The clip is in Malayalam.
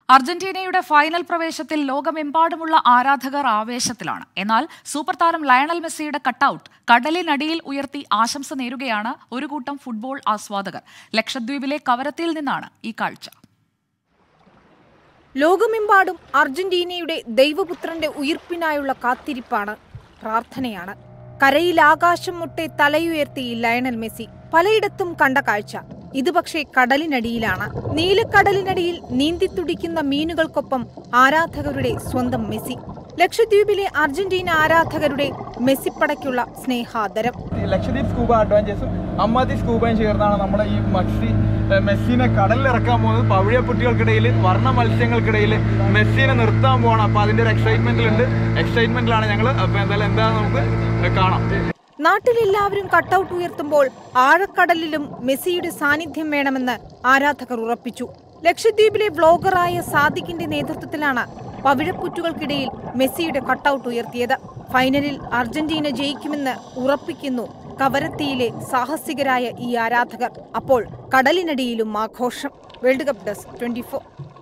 അർജന്റീനയുടെ ഫൈനൽ പ്രവേശത്തിൽ ലോകമെമ്പാടുമുള്ള ആരാധകർ ആവേശത്തിലാണ് എന്നാൽ സൂപ്പർ താരം ലയണൽ മെസ്സിയുടെ കട്ടൌട്ട് കടലിനടിയിൽ ഉയർത്തി ആശംസ നേരുകയാണ് ഒരു കൂട്ടം ഫുട്ബോൾ ആസ്വാദകർ ലക്ഷദ്വീപിലെ കവരത്തിയിൽ നിന്നാണ് ഈ കാഴ്ച ലോകമെമ്പാടും അർജന്റീനയുടെ ദൈവപുത്രന്റെ ഉയിർപ്പിനായുള്ള കാത്തിരിപ്പാണ് പ്രാർത്ഥനയാണ് കരയിൽ ആകാശം മുട്ടെ തലയുയർത്തി ലയണൽ മെസ്സി പലയിടത്തും കണ്ട കാഴ്ച ഇത് പക്ഷേ കടലിനടിയിലാണ് നീലക്കടലിനടിയിൽ നീന്തിത്തുടിക്കുന്ന മീനുകൾക്കൊപ്പം ആരാധകരുടെ സ്വന്തം മെസ്സി ലക്ഷദ്വീപിലെ അർജന്റീന ആരാധകരുടെ മെസ്സിപ്പടയ്ക്കുള്ള സ്നേഹാദരം ലക്ഷദ്വീപ് സ്കൂബ അഡ്വാഞ്ചേഴ്സും അമ്മാതി സ്കൂബയും ചേർന്നാണ് നമ്മുടെ ഈ മത്സി ഏഹ് മെസ്സിനെ കടലിൽ ഇറക്കാൻ പോകുന്നത് പവിഴപ്പുട്ടികൾക്കിടയിൽ വർണ്ണ മത്സ്യങ്ങൾക്കിടയിൽ മെസ്സിനെ നിർത്താൻ പോകണം അപ്പോൾ അതിൻ്റെ ഒരു എക്സൈറ്റ്മെൻറ്റിലുണ്ട് എക്സൈറ്റ്മെൻറ്റിലാണ് ഞങ്ങൾ അപ്പോൾ എന്തായാലും എന്താണെന്ന് നമുക്ക് കാണാം നാട്ടിലെല്ലാവരും കട്ടൌട്ട് ഉയർത്തുമ്പോൾ ആഴക്കടലിലും മെസ്സിയുടെ സാന്നിധ്യം വേണമെന്ന് ആരാധകർ ഉറപ്പിച്ചു ലക്ഷദ്വീപിലെ വ്ലോഗറായ സാദിഖിന്റെ നേതൃത്വത്തിലാണ് പവിഴപ്പുറ്റുകൾക്കിടയിൽ മെസ്സിയുടെ കട്ടൌട്ട് ഉയർത്തിയത് ഫൈനലിൽ അർജന്റീന ജയിക്കുമെന്ന് ഉറപ്പിക്കുന്നു കവരത്തിയിലെ സാഹസികരായ ഈ ആരാധകർ അപ്പോൾ കടലിനടിയിലും ആഘോഷം വേൾഡ് കപ്പ് ഡെസ്ക് ട്വന്റി